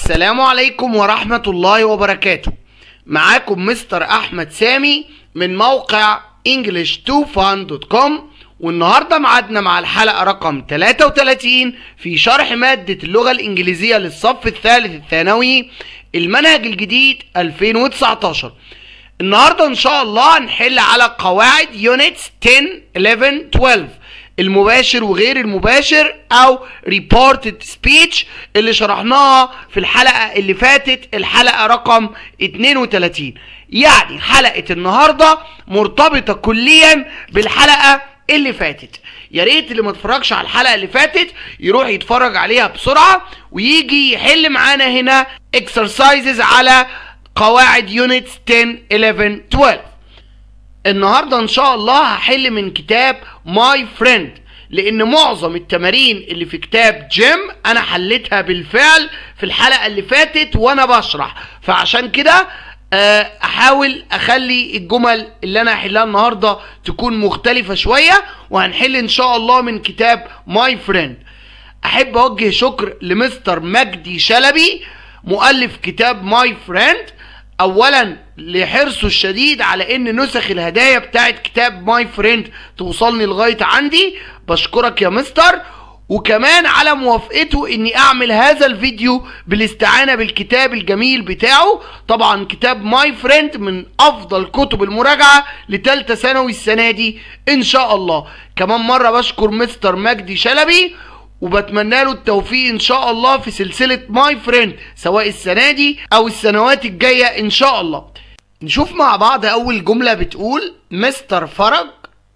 السلام عليكم ورحمة الله وبركاته معاكم مستر أحمد سامي من موقع english2fun.com والنهاردة معادنا مع الحلقة رقم 33 في شرح مادة اللغة الإنجليزية للصف الثالث الثانوي المنهج الجديد 2019 النهاردة إن شاء الله هنحل على قواعد يونتس 10 11 12 المباشر وغير المباشر او reported speech اللي شرحناها في الحلقة اللي فاتت الحلقة رقم 32 يعني حلقة النهاردة مرتبطة كليا بالحلقة اللي فاتت يا ريت اللي ما اتفرجش على الحلقة اللي فاتت يروح يتفرج عليها بسرعة ويجي يحل معانا هنا exercises على قواعد يونتس 10 11 12 النهارده ان شاء الله هحل من كتاب ماي فريند لان معظم التمارين اللي في كتاب جيم انا حليتها بالفعل في الحلقه اللي فاتت وانا بشرح فعشان كده آه، احاول اخلي الجمل اللي انا هحلها النهارده تكون مختلفه شويه وهنحل ان شاء الله من كتاب ماي فريند احب اوجه شكر لمستر مجدي شلبي مؤلف كتاب ماي فريند اولا لحرصه الشديد على ان نسخ الهدايا بتاعت كتاب ماي فريند توصلني لغايه عندي بشكرك يا مستر وكمان على موافقته اني اعمل هذا الفيديو بالاستعانه بالكتاب الجميل بتاعه طبعا كتاب ماي فريند من افضل كتب المراجعه لتالتة ثانوي السنه دي ان شاء الله كمان مره بشكر مستر مجدي شلبي وبتمنى له التوفيق ان شاء الله في سلسله ماي فريند سواء السنه دي او السنوات الجايه ان شاء الله نشوف مع بعض اول جمله بتقول مستر فرج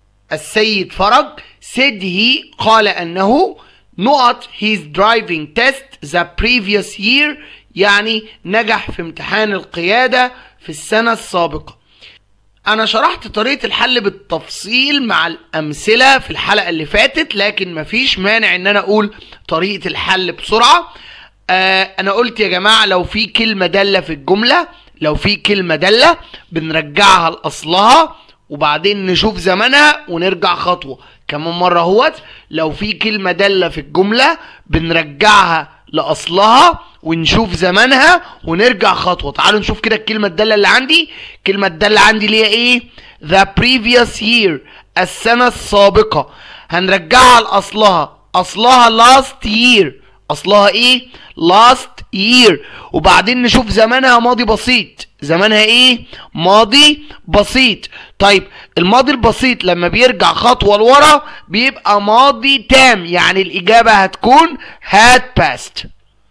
السيد فرج said he قال انه نقط his driving test the previous year يعني نجح في امتحان القيادة في السنة السابقة انا شرحت طريقة الحل بالتفصيل مع الامثلة في الحلقة اللي فاتت لكن مفيش مانع ان انا اقول طريقة الحل بسرعة آه انا قلت يا جماعة لو في كلمة دالة في الجملة لو في كلمة دالة بنرجعها لاصلها وبعدين نشوف زمنها ونرجع خطوة كمان مرة اهوت لو في كلمة دالة في الجملة بنرجعها لأصلها ونشوف زمنها ونرجع خطوة تعالوا نشوف كده الكلمة الدالة اللي عندي الكلمة الدالة عندي اللي هي ايه the previous year السنة السابقة هنرجعها لأصلها أصلها last year أصلها ايه last year وبعدين نشوف زمانها ماضي بسيط زمانها ايه ماضي بسيط طيب الماضي البسيط لما بيرجع خطوة لورا بيبقى ماضي تام يعني الإجابة هتكون had passed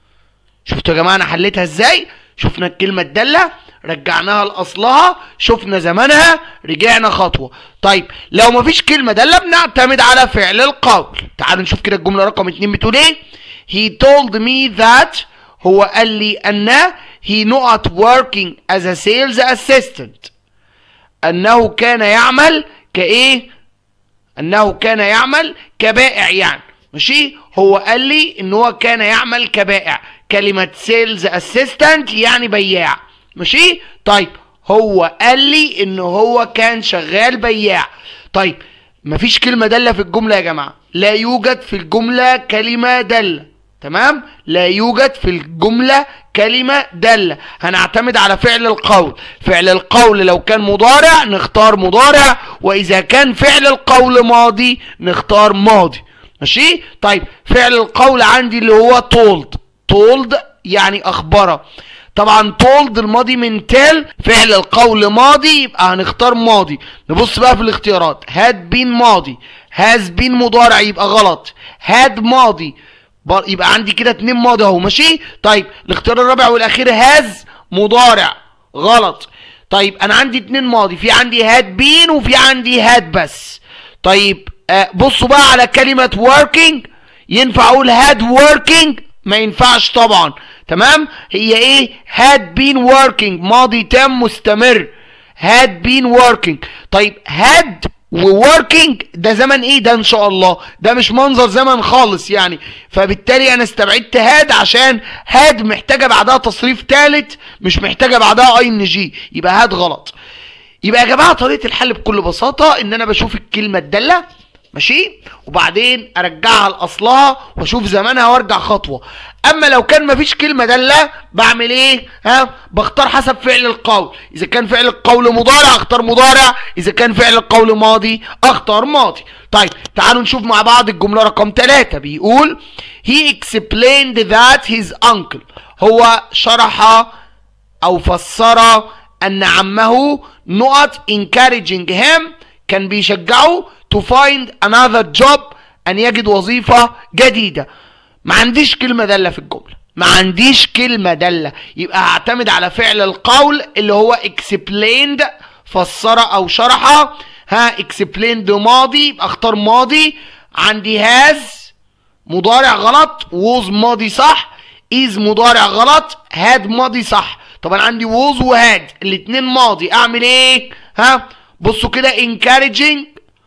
شفتوا يا جماعة أنا حليتها ازاي شفنا الكلمة الدالة رجعناها لأصلها شفنا زمانها رجعنا خطوة طيب لو مفيش كلمة دالة بنعتمد على فعل القول تعالوا نشوف كده الجملة رقم اتنين بتقول ايه he told me that هو قال لي أن he not working as a sales assistant أنه كان يعمل كإيه أنه كان يعمل كبائع يعني ماشي هو قال لي ان هو كان يعمل كبائع كلمة سيلز اسيستنت يعني بياع ماشي طيب هو قال لي ان هو كان شغال بياع طيب مفيش كلمة دالة في الجملة يا جماعة لا يوجد في الجملة كلمة دالة تمام لا يوجد في الجملة كلمة دالة هنعتمد على فعل القول فعل القول لو كان مضارع نختار مضارع واذا كان فعل القول ماضي نختار ماضي ماشي طيب فعل القول عندي اللي هو told told يعني اخبره طبعا told الماضي من tell فعل القول ماضي يبقى هنختار ماضي نبص بقى في الاختيارات had been ماضي has been مضارع يبقى غلط had ماضي بر- يبقى عندي كده اتنين ماضي اهو ماشي طيب الاختيار الرابع والاخير هاز مضارع غلط طيب انا عندي اتنين ماضي في عندي هاد بين وفي عندي هاد بس طيب آه بصوا بقى على كلمة working ينفع اقول had working ما ينفعش طبعا تمام هي ايه had been working ماضي تام مستمر had been working طيب had ووركينج ده زمن ايه ده ان شاء الله ده مش منظر زمن خالص يعني فبالتالي انا استبعدت هاد عشان هاد محتاجه بعدها تصريف ثالث مش محتاجه بعدها اي ان جي يبقى هاد غلط يبقى يا جماعه طريقه الحل بكل بساطه ان انا بشوف الكلمه الداله ماشي وبعدين ارجعها لاصلها واشوف زمانها وارجع خطوه اما لو كان مفيش كلمه داله بعمل ايه ها بختار حسب فعل القول اذا كان فعل القول مضارع اختار مضارع اذا كان فعل القول ماضي اختار ماضي طيب تعالوا نشوف مع بعض الجمله رقم ثلاثة بيقول he explained that his uncle هو شرح او فسر ان عمه نقط encouraging him كان بيشجعه to find another job ان يجد وظيفة جديدة ما عنديش كلمة دالة في الجملة ما عنديش كلمة دالة يبقى هعتمد على فعل القول اللي هو explained فسر او شرح ها explained ماضي يبقى اختار ماضي عندي has مضارع غلط was ماضي صح is مضارع غلط had ماضي صح طبعا عندي was وهاد الاتنين ماضي اعمل ايه ها بصوا كده encouraging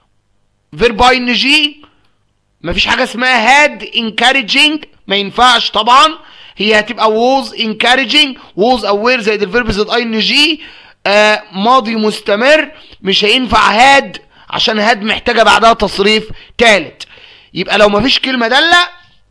فيرب ان جي مفيش حاجه اسمها هاد encouraging ما ينفعش طبعا هي هتبقى was encouraging was او were زائد الفيرب زائد اي ان جي آه ماضي مستمر مش هينفع هاد عشان هاد محتاجه بعدها تصريف تالت يبقى لو مفيش كلمه داله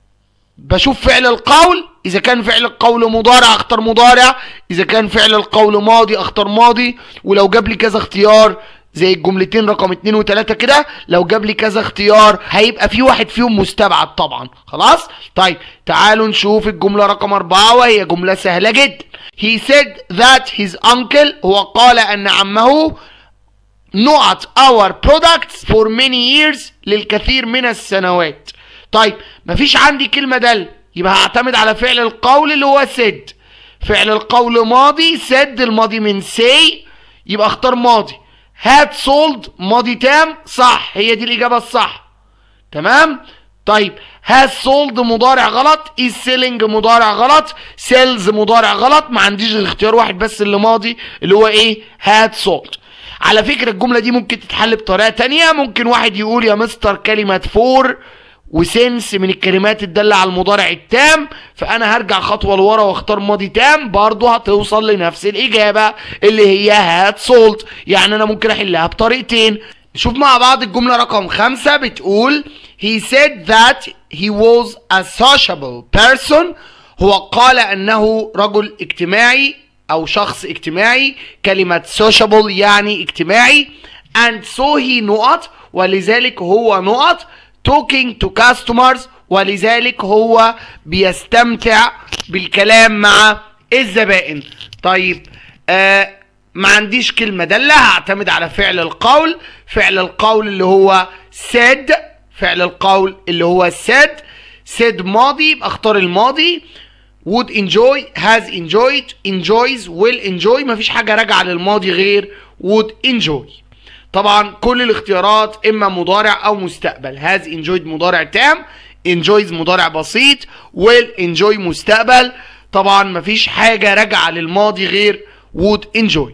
بشوف فعل القول اذا كان فعل القول مضارع اختار مضارع اذا كان فعل القول ماضي اختار ماضي ولو جاب لي كذا اختيار زي الجملتين رقم اتنين وتلاتة كده لو جاب لي كذا اختيار هيبقى في واحد فيهم مستبعد طبعا خلاص طيب تعالوا نشوف الجملة رقم اربعة وهي جملة سهلة جدا he said that his uncle هو قال ان عمه not our products for many years للكثير من السنوات طيب مفيش عندي كلمة دل يبقى هعتمد على فعل القول اللي هو said فعل القول ماضي said الماضي من say يبقى اختار ماضي had sold ماضي تام صح هي دي الإجابة الصح تمام طيب has sold مضارع غلط is selling مضارع غلط sells مضارع غلط ما عنديش غير اختيار واحد بس اللي ماضي اللي هو ايه had sold على فكرة الجملة دي ممكن تتحل بطريقة تانية ممكن واحد يقول يا مستر كلمة فور وسنس من الكلمات الدالة على المضارع التام فأنا هرجع خطوة لورا واختار ماضي تام برضه هتوصل لنفس الإجابة اللي هي هات سولت يعني أنا ممكن أحلها بطريقتين نشوف مع بعض الجملة رقم خمسة بتقول he said that he was a sociable person هو قال أنه رجل اجتماعي أو شخص اجتماعي كلمة sociable يعني اجتماعي and so he نقط ولذلك هو نقط talking to customers ولذلك هو بيستمتع بالكلام مع الزبائن طيب آه ما عنديش كلمة دالة هعتمد على فعل القول فعل القول اللي هو said فعل القول اللي هو said said ماضي يبقى اختار الماضي would enjoy has enjoyed enjoys will enjoy مفيش حاجة راجعة للماضي غير would enjoy طبعا كل الاختيارات اما مضارع او مستقبل has enjoyed مضارع تام enjoys مضارع بسيط will enjoy مستقبل طبعا مفيش حاجة راجعة للماضي غير would enjoy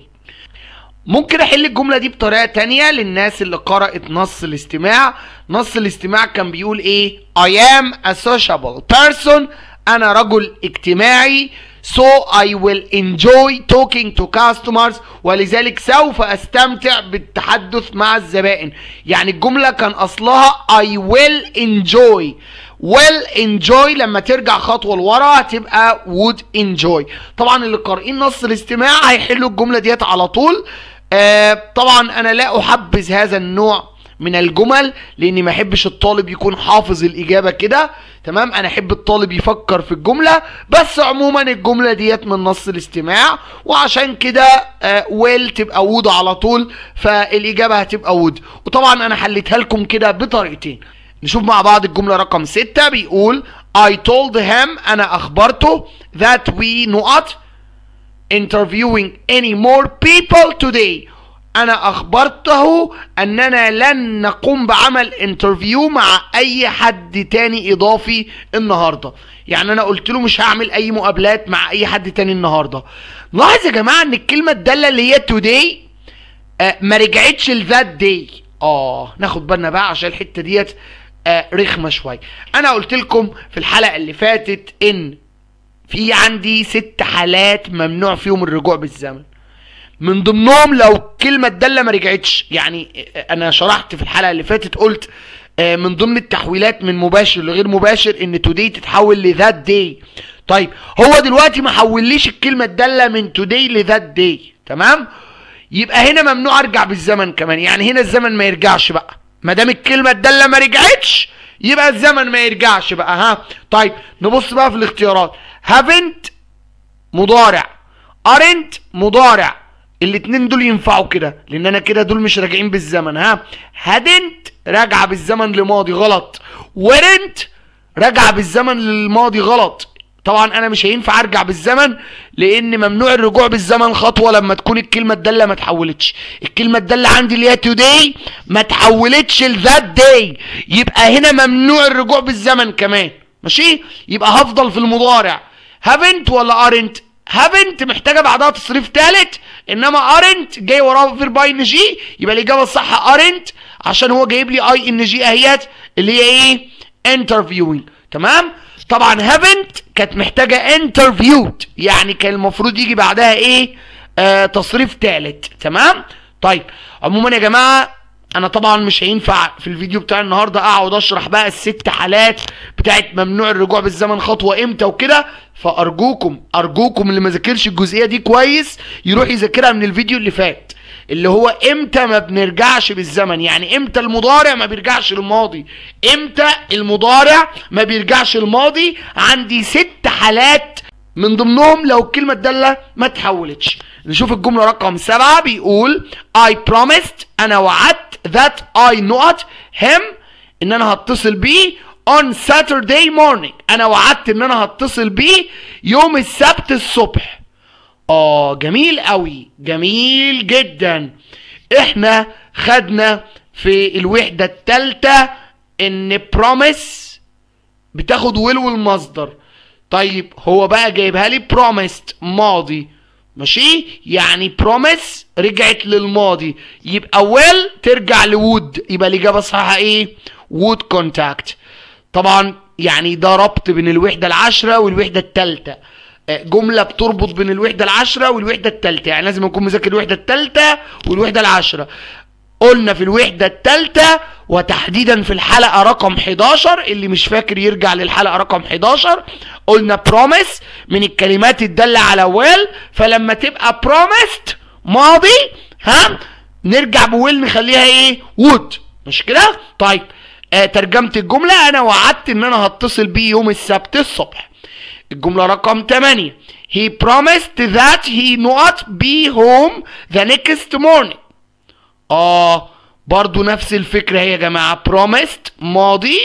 ممكن احل الجملة دي بطريقة تانية للناس اللي قرأت نص الاستماع نص الاستماع كان بيقول ايه I am a sociable person انا رجل اجتماعي so I will enjoy talking to customers ولذلك سوف استمتع بالتحدث مع الزبائن يعني الجملة كان اصلها I will enjoy will enjoy لما ترجع خطوة لورا هتبقى would enjoy طبعا اللي قارئين نص الاستماع هيحلوا الجملة ديت على طول آه طبعا انا لا احبذ هذا النوع من الجمل لاني ما احبش الطالب يكون حافظ الاجابه كده تمام انا احب الطالب يفكر في الجمله بس عموما الجمله ديت من نص الاستماع وعشان كده آه ويل تبقى وود على طول فالاجابه هتبقى وود وطبعا انا حليتها لكم كده بطريقتين نشوف مع بعض الجمله رقم ستة بيقول I told him انا اخبرته that we not interviewing any more people today انا اخبرته اننا لن نقوم بعمل انترفيو مع اي حد تاني اضافي النهارده يعني انا قلت له مش هعمل اي مقابلات مع اي حد تاني النهارده لاحظ يا جماعه ان الكلمه الداله اللي هي today آه ما رجعتش لذات داي اه ناخد بالنا بقى عشان الحته ديت آه رخمه شويه انا قلت لكم في الحلقه اللي فاتت ان في عندي ست حالات ممنوع فيهم الرجوع بالزمن من ضمنهم لو كلمة دالة ما رجعتش يعني انا شرحت في الحلقة اللي فاتت قلت آه، من ضمن التحويلات من مباشر لغير مباشر ان توداي تتحول لذات داي طيب هو دلوقتي ما حوليش الكلمه الداله من توداي لذات داي تمام يبقى هنا ممنوع ارجع بالزمن كمان يعني هنا الزمن ما يرجعش بقى ما دام الكلمه الداله ما رجعتش يبقى الزمن ما يرجعش بقى ها طيب نبص بقى في الاختيارات haven't مضارع aren't مضارع الاتنين دول ينفعوا كده لان انا كده دول مش راجعين بالزمن ها hadn't راجعه بالزمن لماضي غلط weren't راجعه بالزمن للماضي غلط طبعا انا مش هينفع ارجع بالزمن لان ممنوع الرجوع بالزمن خطوه لما تكون الكلمه الداله ما اتحولتش الكلمه الداله عندي اللي هي today ما اتحولتش لذات داي يبقى هنا ممنوع الرجوع بالزمن كمان ماشي يبقى هفضل في المضارع haven't ولا aren't haven't محتاجه بعدها تصريف ثالث انما aren't جاي وراها فيرب اي ان جي يبقى الاجابه الصح aren't عشان هو جايب لي اي ان جي اهيت اللي هي ايه interviewing تمام طبعا haven't كانت محتاجه interviewed يعني كان المفروض يجي بعدها ايه آه تصريف ثالث تمام طيب عموما يا جماعه انا طبعا مش هينفع في الفيديو بتاع النهارده اقعد اشرح بقى الست حالات بتاعت ممنوع الرجوع بالزمن خطوه امتى وكده فارجوكم ارجوكم اللي ما ذاكرش الجزئيه دي كويس يروح يذاكرها من الفيديو اللي فات اللي هو امتى ما بنرجعش بالزمن يعني امتى المضارع ما بيرجعش للماضي امتى المضارع ما بيرجعش للماضي عندي ست حالات من ضمنهم لو الكلمة الدالة ما اتحولتش نشوف الجملة رقم سبعة بيقول I promised أنا وعدت that I not him إن أنا هتصل بيه on Saturday morning أنا وعدت إن أنا هتصل بيه يوم السبت الصبح آه جميل قوي جميل جدا إحنا خدنا في الوحدة التالتة إن promise بتاخد will والمصدر طيب هو بقى جايبها لي promised ماضي ماشي يعني promise رجعت للماضي يبقى will ترجع لwould يبقى الإجابة الصحيحة إيه would contact طبعا يعني ده ربط بين الوحدة العشرة والوحدة التالتة آه، جملة بتربط بين الوحدة العشرة والوحدة التالتة يعني لازم أكون مذاكر الوحدة التالتة والوحدة العشرة قلنا في الوحدة التالتة وتحديدا في الحلقة رقم 11 اللي مش فاكر يرجع للحلقة رقم 11 قلنا promise من الكلمات الدالة على will فلما تبقى promised ماضي ها نرجع بويل نخليها ايه would مش كده طيب آه ترجمة الجملة انا وعدت ان انا هتصل بيه يوم السبت الصبح الجملة رقم 8 he promised that he not be home the next morning اه برضو نفس الفكرة هي يا جماعة promised ماضي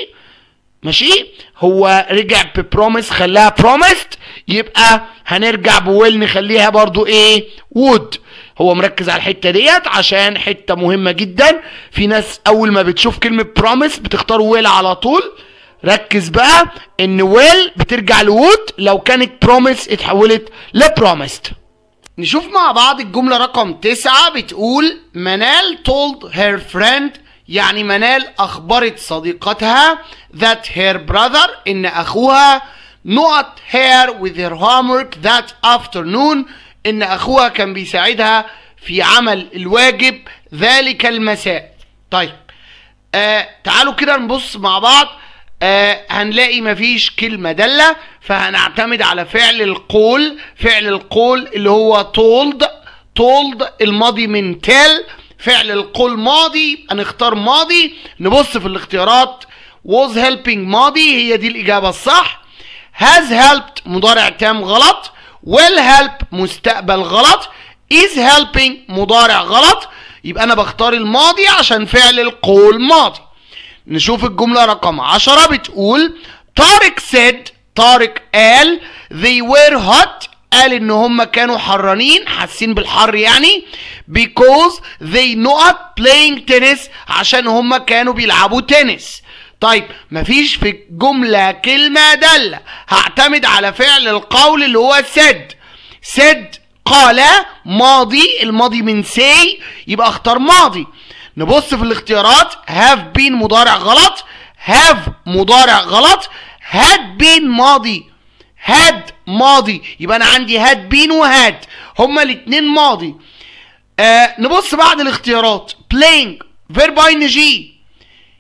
ماشي هو رجع ببروميس خلاها promised يبقى هنرجع بويل نخليها برضو ايه would هو مركز على الحته ديت عشان حته مهمه جدا في ناس اول ما بتشوف كلمه promise بتختار ويل على طول ركز بقى ان ويل بترجع لوود لو كانت promise اتحولت لبروميسد نشوف مع بعض الجملة رقم تسعة بتقول منال told her friend يعني منال أخبرت صديقتها that her brother إن أخوها not her with her homework that afternoon إن أخوها كان بيساعدها في عمل الواجب ذلك المساء طيب آه تعالوا كده نبص مع بعض آه هنلاقي مفيش كلمة دالة فهنعتمد على فعل القول فعل القول اللي هو told told الماضي من tell فعل القول ماضي هنختار ماضي نبص في الاختيارات was helping ماضي هي دي الإجابة الصح has helped مضارع تام غلط will help مستقبل غلط is helping مضارع غلط يبقى أنا بختار الماضي عشان فعل القول ماضي نشوف الجملة رقم عشرة بتقول طارق said طارق قال they were hot قال ان هم كانوا حرانين حاسين بالحر يعني because they not playing tennis عشان هم كانوا بيلعبوا تنس طيب مفيش في الجملة كلمة دالة هعتمد على فعل القول اللي هو said said قال ماضي الماضي من say يبقى اختار ماضي نبص في الاختيارات have been مضارع غلط have مضارع غلط had been ماضي had ماضي يبقى انا عندي had been وهاد هما الاتنين ماضي آه نبص بعد الاختيارات playing verb ing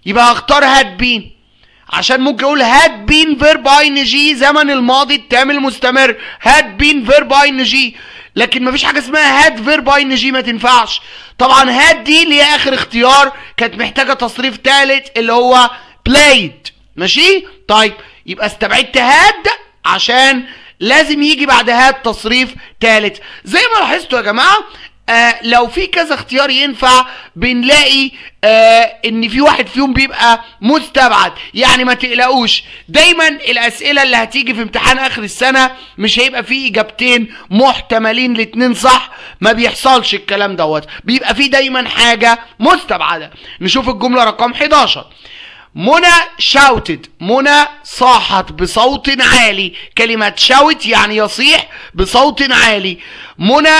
يبقى هختار هاد بين عشان ممكن اقول هاد بين فيرب ان جي زمن الماضي التام المستمر هاد بين فيرب ان جي لكن مفيش حاجه اسمها هاد فيرب ان جي ما تنفعش طبعا هاد دي اللي هي اخر اختيار كانت محتاجه تصريف ثالث اللي هو بلايد ماشي طيب يبقى استبعدت هاد عشان لازم يجي بعد هاد تصريف ثالث زي ما لاحظتوا يا جماعه آه لو في كذا اختيار ينفع بنلاقي آه ان في واحد فيهم بيبقى مستبعد يعني ما تقلقوش دايما الاسئله اللي هتيجي في امتحان اخر السنه مش هيبقى فيه اجابتين محتملين الاتنين صح ما بيحصلش الكلام دوت بيبقى فيه دايما حاجه مستبعده نشوف الجمله رقم 11 منى شاوتد منى صاحت بصوت عالي كلمة شاوت يعني يصيح بصوت عالي منى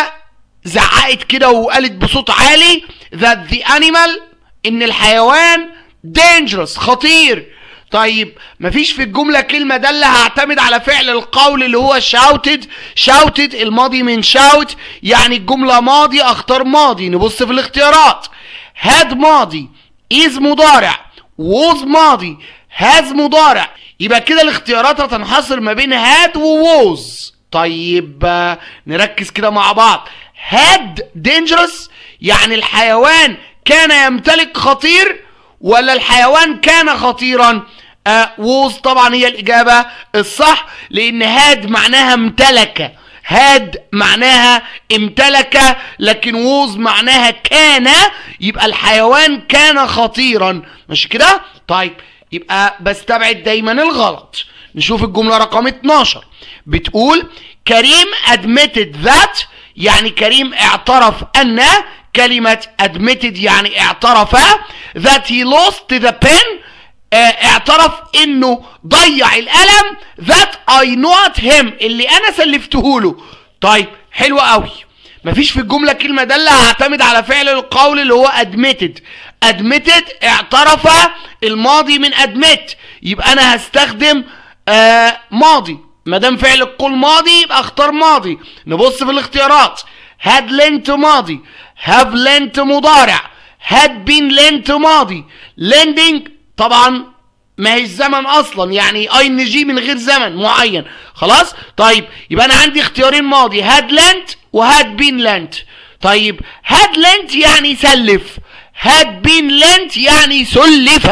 زعقت كده وقالت بصوت عالي that the animal ان الحيوان dangerous خطير طيب مفيش في الجملة كلمة دالة هعتمد على فعل القول اللي هو shouted shouted الماضي من shout يعني الجملة ماضي اختار ماضي نبص في الاختيارات had ماضي is مضارع was ماضي has مضارع يبقى كده الاختيارات هتنحصر ما بين had و was طيب آه، نركز كده مع بعض had dangerous يعني الحيوان كان يمتلك خطير ولا الحيوان كان خطيرا آه was طبعا هي الإجابة الصح لأن هاد معناها امتلك هاد معناها امتلك لكن ووز معناها كان يبقى الحيوان كان خطيرا مش كده طيب يبقى بستبعد دايما الغلط نشوف الجملة رقم 12 بتقول كريم admitted that يعني كريم اعترف ان كلمة admitted يعني اعترف that he lost the pen اه اعترف انه ضيع القلم that I not him اللي انا سلفته له طيب حلو قوي مفيش في الجملة كلمة دالة هعتمد على فعل القول اللي هو admitted admitted اعترف الماضي من admit يبقى انا هستخدم آه ماضي ما دام فعل القول ماضي يبقى اختار ماضي نبص في الاختيارات had lent ماضي have lent مضارع had been lent ماضي lending طبعا ما هيش زمن اصلا يعني اي ان جي من غير زمن معين خلاص طيب يبقى انا عندي اختيارين ماضي had lent وهاد been lent طيب had lent يعني سلف had been lent يعني سلف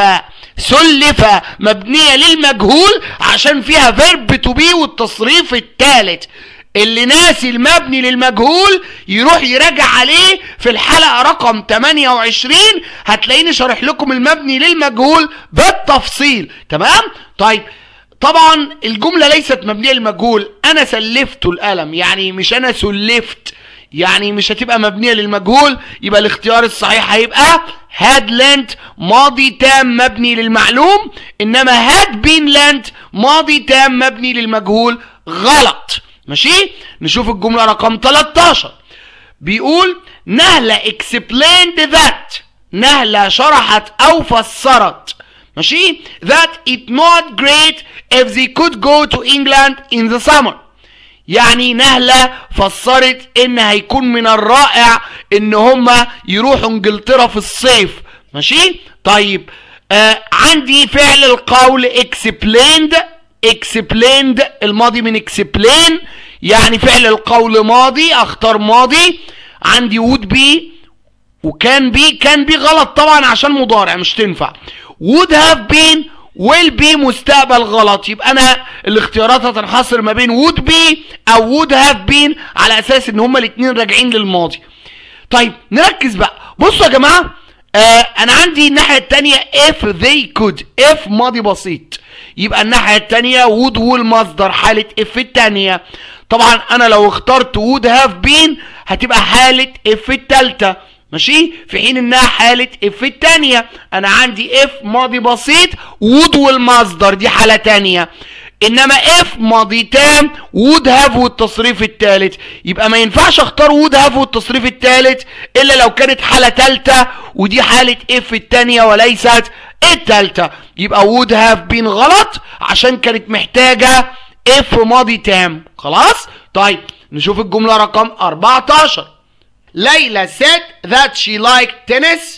سلف مبنية للمجهول عشان فيها فيرب تو بي والتصريف الثالث اللي ناسي المبني للمجهول يروح يراجع عليه في الحلقة رقم 28 هتلاقيني شارح لكم المبني للمجهول بالتفصيل تمام طيب طبعا الجملة ليست مبنية للمجهول انا سلفت القلم يعني مش انا سلفت يعني مش هتبقى مبنية للمجهول يبقى الاختيار الصحيح هيبقى had lent ماضي تام مبني للمعلوم انما had been lent ماضي تام مبني للمجهول غلط ماشي نشوف الجملة رقم 13 بيقول نهلة explained that نهلة شرحت او فسرت ماشي that it not great if they could go to England in the summer يعني نهلة فسرت ان هيكون من الرائع ان هما يروحوا انجلترا في الصيف ماشي طيب آه عندي فعل القول explained explained الماضي من explain يعني فعل القول ماضي اختار ماضي عندي would be وكان بي كان بي غلط طبعا عشان مضارع مش تنفع would have been will be مستقبل غلط يبقى انا الاختيارات هتنحصر ما بين would be او would have been على اساس ان هما الاتنين راجعين للماضي طيب نركز بقى بصوا يا جماعه آه انا عندي الناحيه الثانيه if they could if ماضي بسيط يبقى الناحيه الثانيه would والمصدر حاله if الثانيه طبعا انا لو اخترت would have been هتبقى حاله if الثالثه ماشي في حين انها حالة اف التانية انا عندي اف ماضي بسيط would والمصدر دي حالة تانية انما اف ماضي تام would have والتصريف التالت يبقى ما ينفعش اختار would have والتصريف التالت الا لو كانت حالة تالتة ودي حالة اف التانية وليست التالتة يبقى would have been غلط عشان كانت محتاجة اف ماضي تام خلاص طيب نشوف الجملة رقم 14 ليلى said that she liked tennis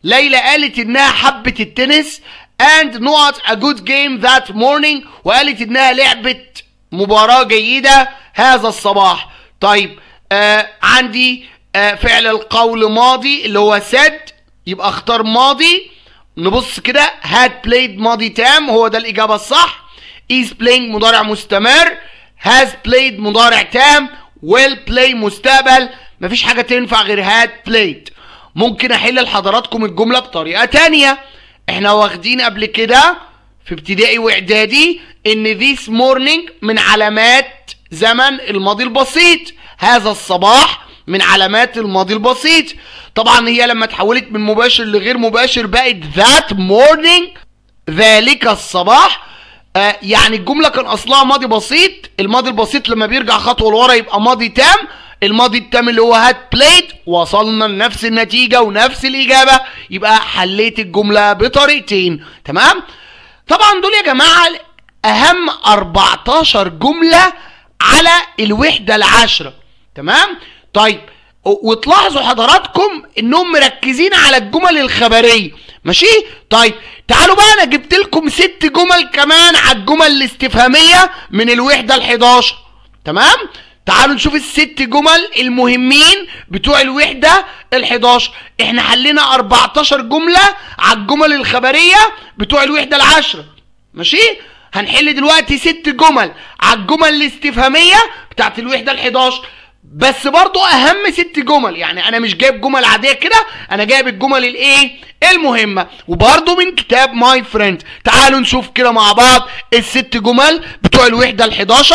ليلى قالت انها حبت التنس and not a good game that morning وقالت انها لعبت مباراة جيدة هذا الصباح طيب آه عندي آه فعل القول ماضي اللي هو said يبقى اختار ماضي نبص كده had played ماضي تام هو ده الإجابة الصح is playing مضارع مستمر has played مضارع تام will play مستقبل مفيش حاجة تنفع غير had played ممكن أحل لحضراتكم الجملة بطريقة تانية احنا واخدين قبل كده في ابتدائي واعدادي ان this morning من علامات زمن الماضي البسيط هذا الصباح من علامات الماضي البسيط طبعا هي لما اتحولت من مباشر لغير مباشر بقت that morning ذلك الصباح آه يعني الجمله كان اصلها ماضي بسيط الماضي البسيط لما بيرجع خطوه لورا يبقى ماضي تام الماضي التام اللي هو هات بلايد وصلنا لنفس النتيجه ونفس الاجابه يبقى حليت الجمله بطريقتين تمام طبعا دول يا جماعه اهم 14 جمله على الوحده العاشره تمام طيب وتلاحظوا حضراتكم انهم مركزين على الجمل الخبريه ماشي طيب تعالوا بقى انا جبت لكم ست جمل كمان على الجمل الاستفهاميه من الوحده ال11 تمام تعالوا نشوف الست جمل المهمين بتوع الوحده ال11 احنا حلينا 14 جمله على الجمل الخبريه بتوع الوحده العاشره ماشي هنحل دلوقتي ست جمل على الجمل الاستفهاميه بتاعت الوحده ال11 بس برضو اهم ست جمل يعني انا مش جايب جمل عاديه كده انا جايب الجمل الايه المهمه وبرضو من كتاب ماي فريند تعالوا نشوف كده مع بعض الست جمل بتوع الوحده ال11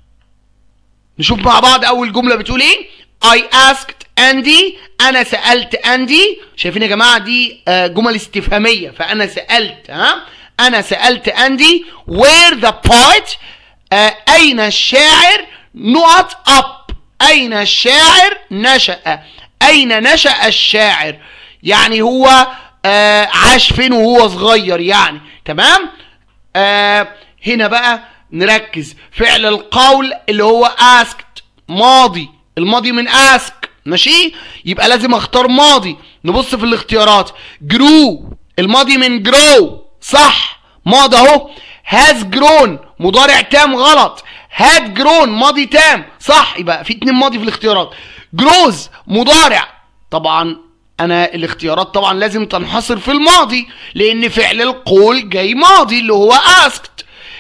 نشوف مع بعض اول جمله بتقول ايه I asked Andy انا سالت اندي شايفين يا جماعه دي جمل استفهاميه فانا سالت ها انا سالت اندي where the poet اين الشاعر not up أين الشاعر نشأ أين نشأ الشاعر يعني هو آه عاش فين وهو صغير يعني تمام آه هنا بقى نركز فعل القول اللي هو asked ماضي الماضي من ask ماشي يبقى لازم اختار ماضي نبص في الاختيارات grew الماضي من grow صح ماضي اهو has grown مضارع تام غلط had grown ماضي تام صح يبقى في اتنين ماضي في الاختيارات grows مضارع طبعا انا الاختيارات طبعا لازم تنحصر في الماضي لان فعل القول جاي ماضي اللي هو asked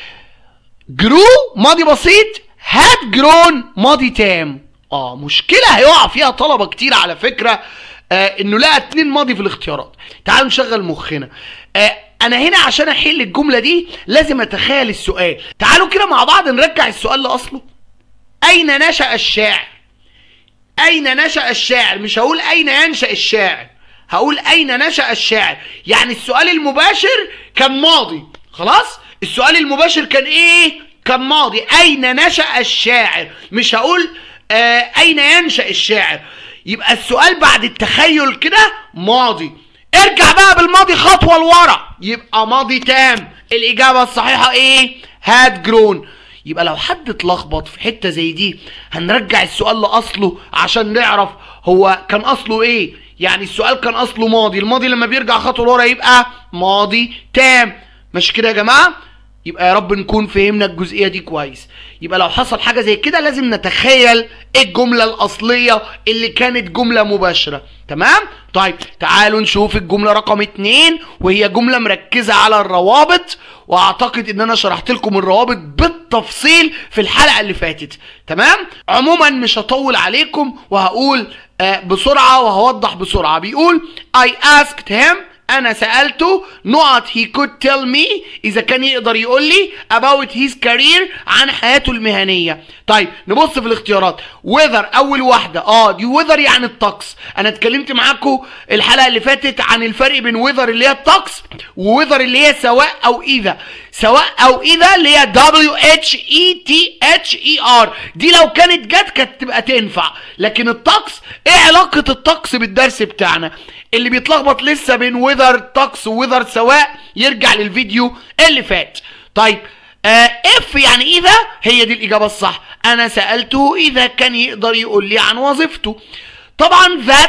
grew ماضي بسيط had grown ماضي تام اه مشكله هيقع فيها طلبه كتير على فكره آه انه لقى اتنين ماضي في الاختيارات تعالوا نشغل مخنا آه انا هنا عشان احل الجمله دي لازم اتخيل السؤال تعالوا كده مع بعض نرجع السؤال لاصله اين نشا الشاعر اين نشا الشاعر مش هقول اين ينشا الشاعر هقول اين نشا الشاعر يعني السؤال المباشر كان ماضي خلاص السؤال المباشر كان ايه كان ماضي اين نشا الشاعر مش هقول آه اين ينشا الشاعر يبقى السؤال بعد التخيل كده ماضي ارجع بقى بالماضي خطوه لورا يبقى ماضي تام الاجابه الصحيحه ايه هاد جرون يبقى لو حد اتلخبط في حته زي دي هنرجع السؤال لاصله عشان نعرف هو كان اصله ايه يعني السؤال كان اصله ماضي الماضي لما بيرجع خطوه لورا يبقى ماضي تام مش كده يا جماعه يبقى يا رب نكون فهمنا الجزئيه دي كويس يبقى لو حصل حاجه زي كده لازم نتخيل الجمله الاصليه اللي كانت جمله مباشره تمام طيب تعالوا نشوف الجمله رقم اتنين وهي جمله مركزه على الروابط واعتقد ان انا شرحت لكم الروابط بالتفصيل في الحلقه اللي فاتت تمام عموما مش هطول عليكم وهقول آه بسرعه وهوضح بسرعه بيقول I asked him انا سالته نقط he could tell me اذا كان يقدر يقول لي about his career عن حياته المهنيه طيب نبص في الاختيارات weather اول واحده اه دي weather يعني الطقس انا اتكلمت معاكم الحلقه اللي فاتت عن الفرق بين weather اللي هي الطقس وweather اللي هي سواء او اذا سواء او اذا اللي هي W H E T H E R دي لو كانت جت كانت تبقى تنفع لكن الطقس ايه علاقه الطقس بالدرس بتاعنا اللي بيتلخبط لسه بين ويذر طقس وويذر سواء يرجع للفيديو اللي فات طيب آه اف يعني اذا هي دي الاجابه الصح انا سالته اذا كان يقدر يقول لي عن وظيفته طبعا ذات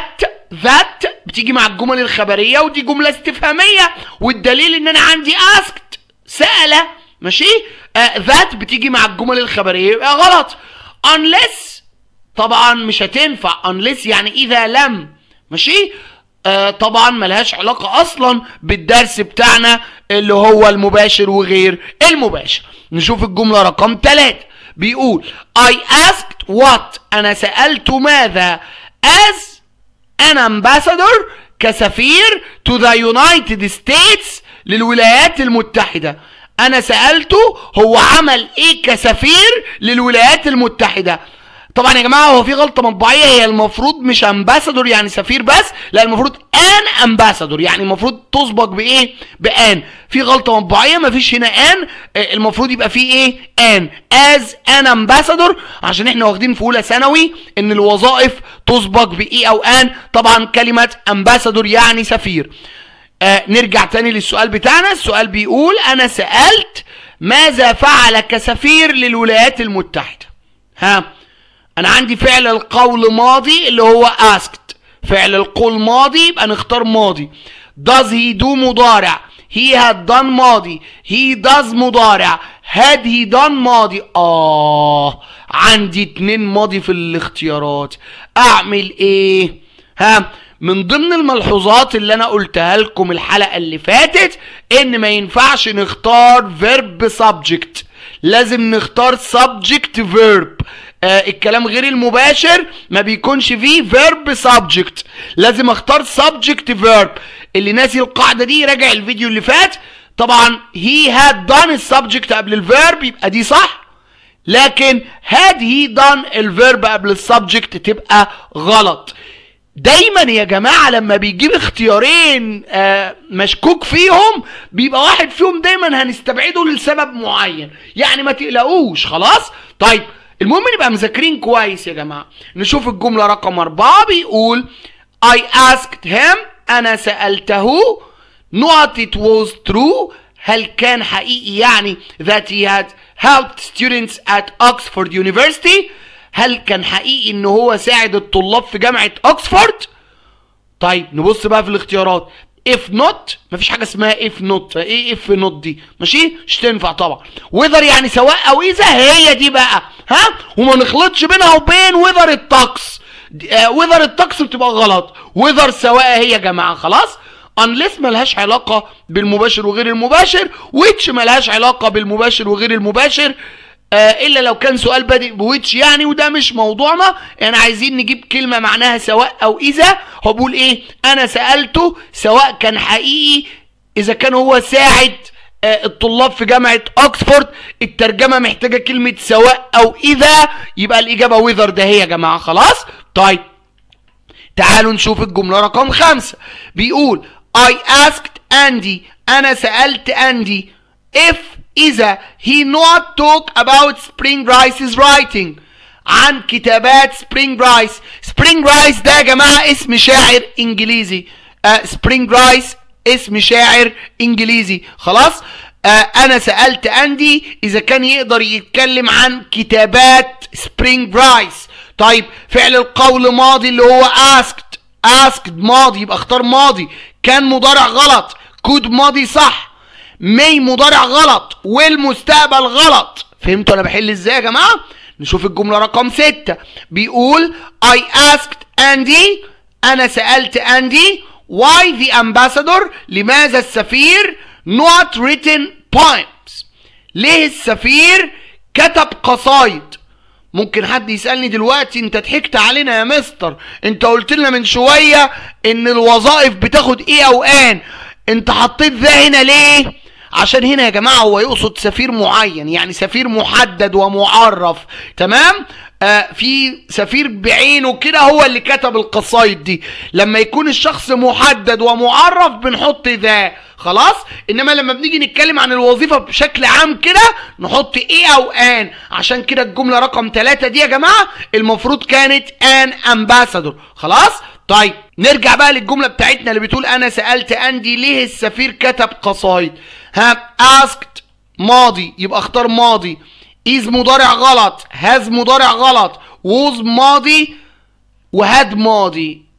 that بتيجي مع الجمل الخبريه ودي جمله استفهاميه والدليل ان انا عندي asked سال ماشي آه that بتيجي مع الجمل الخبريه يبقى غلط unless طبعا مش هتنفع unless يعني اذا لم ماشي آه طبعا ملهاش علاقة اصلا بالدرس بتاعنا اللي هو المباشر وغير المباشر نشوف الجملة رقم 3 بيقول I asked what انا سألت ماذا as an ambassador كسفير to the United States للولايات المتحدة انا سألته هو عمل ايه كسفير للولايات المتحدة طبعا يا جماعه هو في غلطه مطبعيه هي المفروض مش امباسادور يعني سفير بس لا المفروض ان امباسادور يعني المفروض تسبق بايه بان في غلطه مطبعيه مفيش هنا ان المفروض يبقى في ايه ان از ان امباسادور عشان احنا واخدين في اولى ثانوي ان الوظائف تسبق بايه او ان طبعا كلمه امباسادور يعني سفير آه نرجع تاني للسؤال بتاعنا السؤال بيقول انا سالت ماذا فعل كسفير للولايات المتحده ها انا عندي فعل القول ماضي اللي هو asked فعل القول ماضي يبقى نختار ماضي does he do مضارع he had done ماضي he does مضارع had he done ماضي اه عندي اتنين ماضي في الاختيارات اعمل ايه ها من ضمن الملحوظات اللي انا قلتها لكم الحلقه اللي فاتت ان ما ينفعش نختار verb subject لازم نختار subject verb آه الكلام غير المباشر ما بيكونش فيه verb subject لازم اختار subject verb اللي ناسي القاعده دي راجع الفيديو اللي فات طبعا he had done السبجكت قبل الفيرب يبقى دي صح لكن had he done الفيرب قبل السبجكت تبقى غلط دايما يا جماعة لما بيجيب اختيارين آه مشكوك فيهم بيبقى واحد فيهم دايما هنستبعده لسبب معين يعني ما تقلقوش خلاص طيب المهم نبقى مذاكرين كويس يا جماعة نشوف الجملة رقم أربعة بيقول I asked him أنا سألته not it was true هل كان حقيقي يعني that he had helped students at Oxford University هل كان حقيقي ان هو ساعد الطلاب في جامعة اوكسفورد طيب نبص بقى في الاختيارات if not مفيش حاجة اسمها if not ايه if not دي ماشي مش تنفع طبعا whether يعني سواء او اذا هي دي بقى ها وما نخلطش بينها وبين whether الطقس whether الطقس بتبقى غلط whether سواء هي يا جماعة خلاص unless ملهاش علاقة بالمباشر وغير المباشر which ملهاش علاقة بالمباشر وغير المباشر آه الا لو كان سؤال بادئ بويتش يعني وده مش موضوعنا يعني عايزين نجيب كلمه معناها سواء او اذا هو بيقول ايه انا سالته سواء كان حقيقي اذا كان هو ساعد آه الطلاب في جامعه اوكسفورد الترجمه محتاجه كلمه سواء او اذا يبقى الاجابه ويذر ده هي يا جماعه خلاص طيب تعالوا نشوف الجمله رقم خمسة بيقول I asked Andy انا سالت اندي if إذا he not talk about spring rice's writing عن كتابات سبرينج رايس سبرينج رايس ده يا جماعة اسم شاعر إنجليزي آه سبرينج رايس اسم شاعر إنجليزي خلاص آه أنا سألت أندي إذا كان يقدر يتكلم عن كتابات سبرينج رايس طيب فعل القول ماضي اللي هو asked asked ماضي يبقى اختار ماضي كان مضارع غلط كود ماضي صح مي مضارع غلط والمستقبل غلط فهمتوا انا بحل ازاي يا جماعه نشوف الجمله رقم ستة بيقول I asked Andy انا سالت اندي why the ambassador لماذا السفير not written poems ليه السفير كتب قصايد ممكن حد يسالني دلوقتي انت ضحكت علينا يا مستر انت قلت لنا من شويه ان الوظائف بتاخد ايه او ان انت حطيت ده هنا ليه عشان هنا يا جماعه هو يقصد سفير معين يعني سفير محدد ومعرف تمام آه في سفير بعينه كده هو اللي كتب القصايد دي لما يكون الشخص محدد ومعرف بنحط ذا خلاص انما لما بنيجي نتكلم عن الوظيفه بشكل عام كده نحط ايه او ان عشان كده الجمله رقم ثلاثة دي يا جماعه المفروض كانت ان امباسادور خلاص طيب نرجع بقى للجمله بتاعتنا اللي بتقول انا سالت اندي ليه السفير كتب قصايد ها asked ماضي يبقى اختار ماضي is مضارع غلط has مضارع غلط was ماضي وهاد ماضي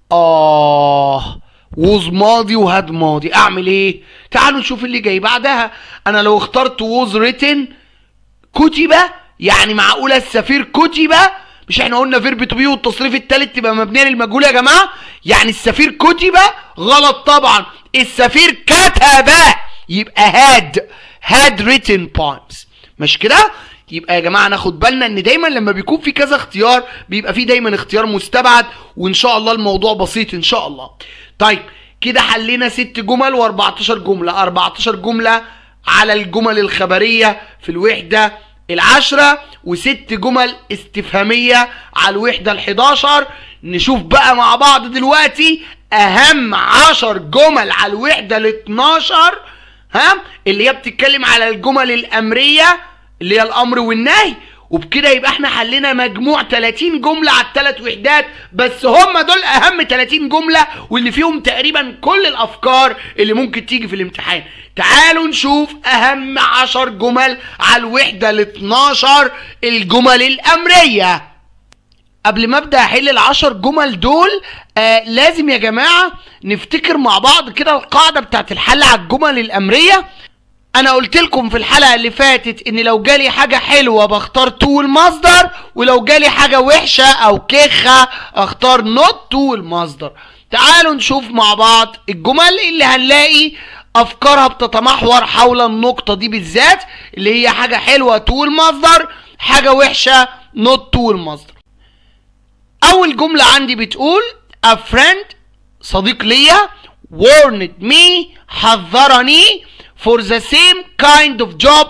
اه ووز ماضي وهاد ماضي اعمل ايه تعالوا نشوف اللي جاي بعدها انا لو اخترت ووز ريتن كتب يعني معقوله السفير كتب مش احنا قلنا فيرب تو بي والتصريف الثالث تبقى مبنيه للمجهول يا جماعه يعني السفير كتب غلط طبعا السفير كتب يبقى هاد هاد ريتن بوينتس مش كده يبقى يا جماعه ناخد بالنا ان دايما لما بيكون في كذا اختيار بيبقى في دايما اختيار مستبعد وان شاء الله الموضوع بسيط ان شاء الله طيب كده حلينا ست جمل و14 جمله 14 جمله على الجمل الخبريه في الوحده العشرة وست جمل استفهامية على الوحدة الحداشر نشوف بقى مع بعض دلوقتي أهم عشر جمل على الوحدة الاتناشر ها اللي هي بتتكلم على الجمل الأمرية اللي هي الأمر والنهي وبكده يبقى احنا حلينا مجموع 30 جملة على الثلاث وحدات بس هم دول أهم 30 جملة واللي فيهم تقريبا كل الأفكار اللي ممكن تيجي في الامتحان تعالوا نشوف أهم 10 جمل على الوحدة ال 12 الجمل الأمرية قبل ما ابدا احل العشر جمل دول آه لازم يا جماعه نفتكر مع بعض كده القاعده بتاعت الحل على الجمل الامريه انا قلت لكم في الحلقه اللي فاتت ان لو جالي حاجه حلوه بختار تو المصدر ولو جالي حاجه وحشه او كخه اختار نوت تو المصدر تعالوا نشوف مع بعض الجمل اللي هنلاقي افكارها بتتمحور حول النقطه دي بالذات اللي هي حاجه حلوه تو المصدر حاجه وحشه نوت تو المصدر اول جمله عندي بتقول a friend صديق ليا warned me حذرني for the same kind of job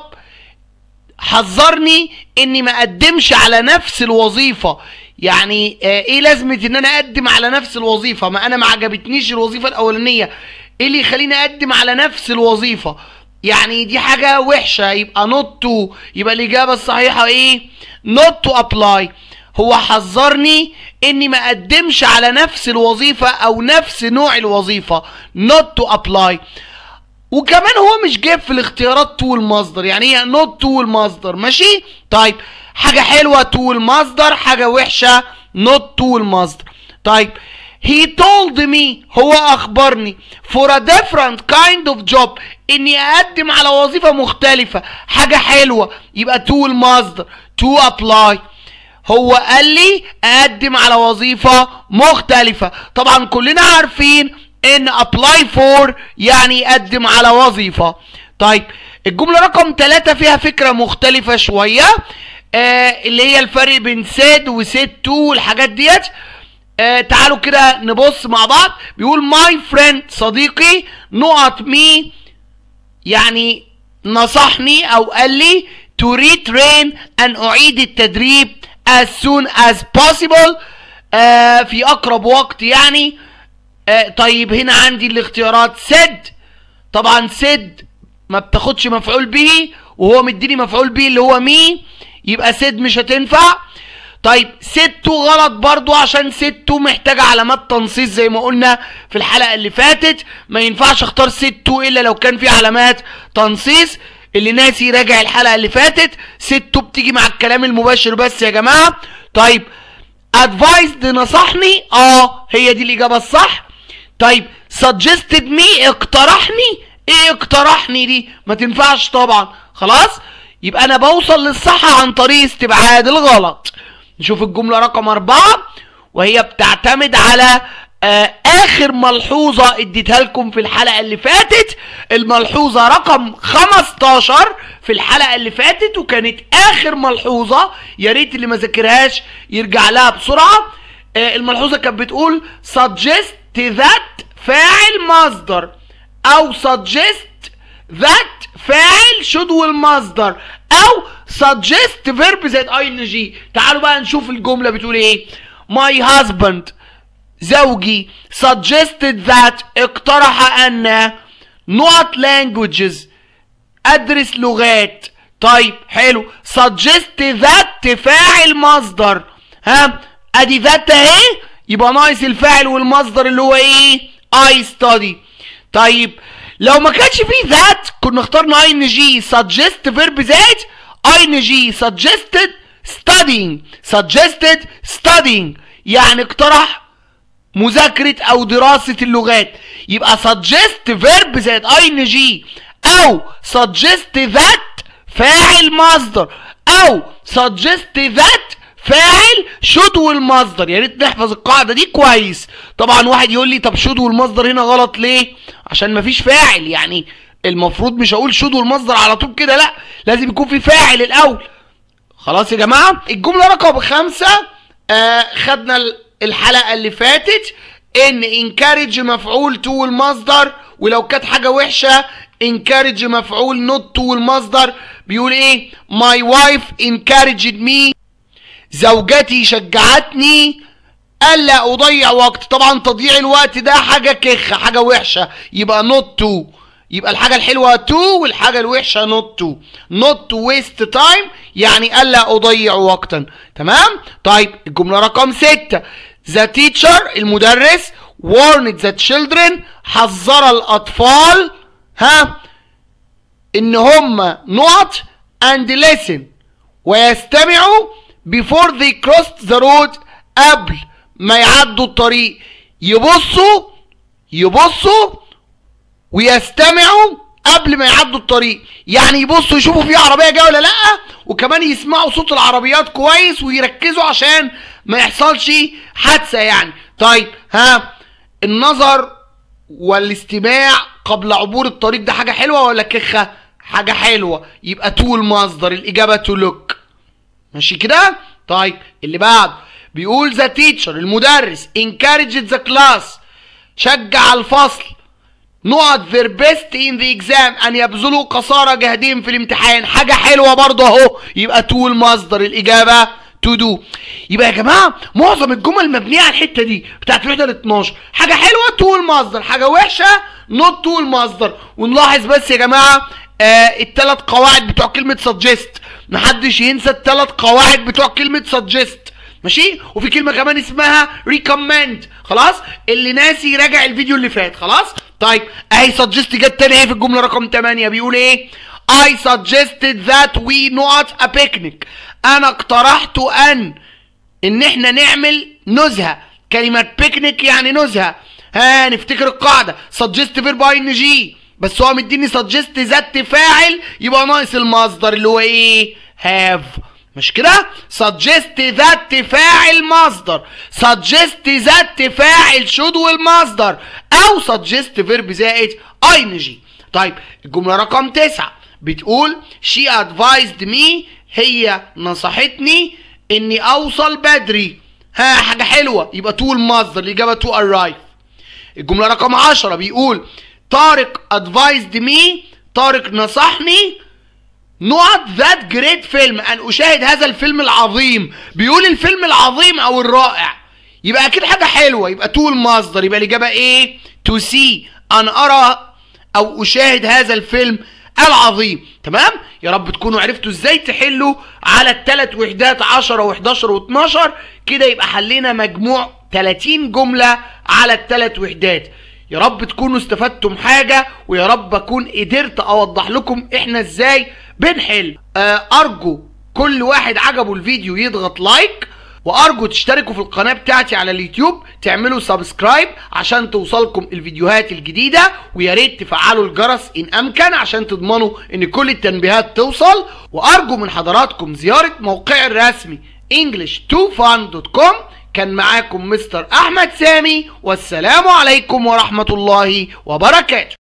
حذرني اني ما اقدمش على نفس الوظيفه يعني آه ايه لازمه ان انا اقدم على نفس الوظيفه ما انا ما عجبتنيش الوظيفه الاولانيه ايه اللي يخليني اقدم على نفس الوظيفه يعني دي حاجه وحشه يبقى not to يبقى الاجابه الصحيحه ايه not to apply هو حذرني اني ما اقدمش على نفس الوظيفه او نفس نوع الوظيفه not to apply وكمان هو مش جايب في الاختيارات تو المصدر يعني هي نوت تو المصدر ماشي طيب حاجه حلوه تو المصدر حاجه وحشه نوت تو المصدر طيب he told me هو اخبرني for a different kind of job اني اقدم على وظيفه مختلفه حاجه حلوه يبقى تو المصدر to apply هو قال لي اقدم على وظيفه مختلفه طبعا كلنا عارفين ان apply for يعني يقدم على وظيفة طيب الجملة رقم ثلاثة فيها فكرة مختلفة شوية آه اللي هي الفرق بين said و said to والحاجات ديت آه تعالوا كده نبص مع بعض بيقول my friend صديقي نقط me يعني نصحني او قال لي to retrain ان اعيد التدريب as soon as possible آه في اقرب وقت يعني آه طيب هنا عندي الاختيارات سد طبعا سد ما بتاخدش مفعول به وهو مديني مفعول به اللي هو مي يبقى سد مش هتنفع طيب ستو غلط برضو عشان ستو محتاجة علامات تنصيص زي ما قلنا في الحلقة اللي فاتت ما ينفعش اختار ستو الا لو كان في علامات تنصيص اللي ناسي يراجع الحلقة اللي فاتت ستو بتيجي مع الكلام المباشر بس يا جماعة طيب advised نصحني اه هي دي الاجابة الصح طيب suggested me اقترحني ايه اقترحني دي ما تنفعش طبعا خلاص يبقى انا بوصل للصح عن طريق استبعاد الغلط نشوف الجملة رقم أربعة وهي بتعتمد على آه آخر ملحوظة اديتها لكم في الحلقة اللي فاتت الملحوظة رقم 15 في الحلقة اللي فاتت وكانت آخر ملحوظة يا ريت اللي ما ذاكرهاش يرجع لها بسرعة آه الملحوظة كانت بتقول suggest that فاعل مصدر أو suggest that فاعل should والمصدر او suggest verb زائد ing تعالوا بقى نشوف الجملة بتقول ايه my husband زوجي suggested that اقترح ان not languages ادرس لغات طيب حلو suggest that فاعل مصدر ها ادي ذات اهي يبقى ناقص الفاعل والمصدر اللي هو ايه I study طيب لو ما كانش فيه ذات كنا اخترنا اي ان جي suggest verb زائد اي ان جي suggested studying suggested studying يعني اقترح مذاكرة او دراسة اللغات يبقى suggest verb زائد ing او suggest that فاعل مصدر او suggest that فاعل should والمصدر يا ريت نحفظ القاعده دي كويس طبعا واحد يقول لي طب should والمصدر هنا غلط ليه عشان مفيش فاعل يعني المفروض مش هقول should والمصدر على طول كده لا لازم يكون في فاعل الاول خلاص يا جماعه الجمله رقم خمسة آه خدنا الحلقه اللي فاتت ان encourage مفعول to والمصدر ولو كانت حاجه وحشه encourage مفعول not to والمصدر بيقول ايه my wife encouraged me زوجتي شجعتني الا اضيع وقت طبعا تضييع الوقت ده حاجه كخه حاجه وحشه يبقى not to يبقى الحاجه الحلوه to والحاجه الوحشه not to not to waste time يعني الا اضيع وقتا تمام طيب الجمله رقم ستة the teacher المدرس warned the children حذر الاطفال ها ان هم not and listen ويستمعوا before they crossed the road قبل ما يعدوا الطريق يبصوا يبصوا ويستمعوا قبل ما يعدوا الطريق يعني يبصوا يشوفوا في عربيه جايه ولا لا وكمان يسمعوا صوت العربيات كويس ويركزوا عشان ما يحصلش حادثه يعني طيب ها النظر والاستماع قبل عبور الطريق ده حاجه حلوه ولا كخه حاجه حلوه يبقى تو المصدر الاجابه تو لوك ماشي كده طيب اللي بعد بيقول ذا تيتشر المدرس encouraged the class شجع الفصل نقط their best in the exam ان يبذلوا قصارى جهدهم في الامتحان حاجه حلوه برضه اهو يبقى تو المصدر الاجابه تو دو يبقى يا جماعه معظم الجمل مبنيه على الحته دي بتاعت الوحده ال 12 حاجه حلوه تو المصدر حاجه وحشه نوت تو المصدر ونلاحظ بس يا جماعه آه الثلاث قواعد بتوع كلمه سجست محدش ينسى الثلاث قواعد بتوع كلمه سجست ماشي وفي كلمه كمان اسمها ريكومند خلاص اللي ناسي يراجع الفيديو اللي فات خلاص طيب اهي سجست جت تاني اهي في الجمله رقم 8 بيقول ايه I suggested that we not a picnic انا اقترحت ان ان احنا نعمل نزهه كلمه بيكنيك يعني نزهه ها نفتكر القاعده suggest verb ing بس هو مديني suggest ذات فاعل يبقى ناقص المصدر اللي هو ايه have مش كده suggest ذات فاعل مصدر suggest ذات فاعل should والمصدر او suggest verb زائد ing طيب الجمله رقم تسعة بتقول she advised me هي نصحتني اني اوصل بدري ها حاجه حلوه يبقى تو المصدر الاجابه تو arrive الجمله رقم 10 بيقول طارق advised me طارق نصحني نقط ذات جريت فيلم ان اشاهد هذا الفيلم العظيم بيقول الفيلم العظيم او الرائع يبقى اكيد حاجه حلوه يبقى تو المصدر يبقى الاجابه ايه تو سي ان ارى او اشاهد هذا الفيلم العظيم تمام يا رب تكونوا عرفتوا ازاي تحلوا على الثلاث وحدات 10 و11 و12 كده يبقى حلينا مجموع 30 جمله على الثلاث وحدات يا رب تكونوا استفدتم حاجه ويا رب اكون قدرت اوضح لكم احنا ازاي بنحل آه ارجو كل واحد عجبه الفيديو يضغط لايك وارجو تشتركوا في القناه بتاعتي على اليوتيوب تعملوا سبسكرايب عشان توصلكم الفيديوهات الجديده ويا ريت تفعلوا الجرس ان امكن عشان تضمنوا ان كل التنبيهات توصل وارجو من حضراتكم زياره موقعي الرسمي english2fun.com كان معاكم مستر احمد سامي والسلام عليكم ورحمه الله وبركاته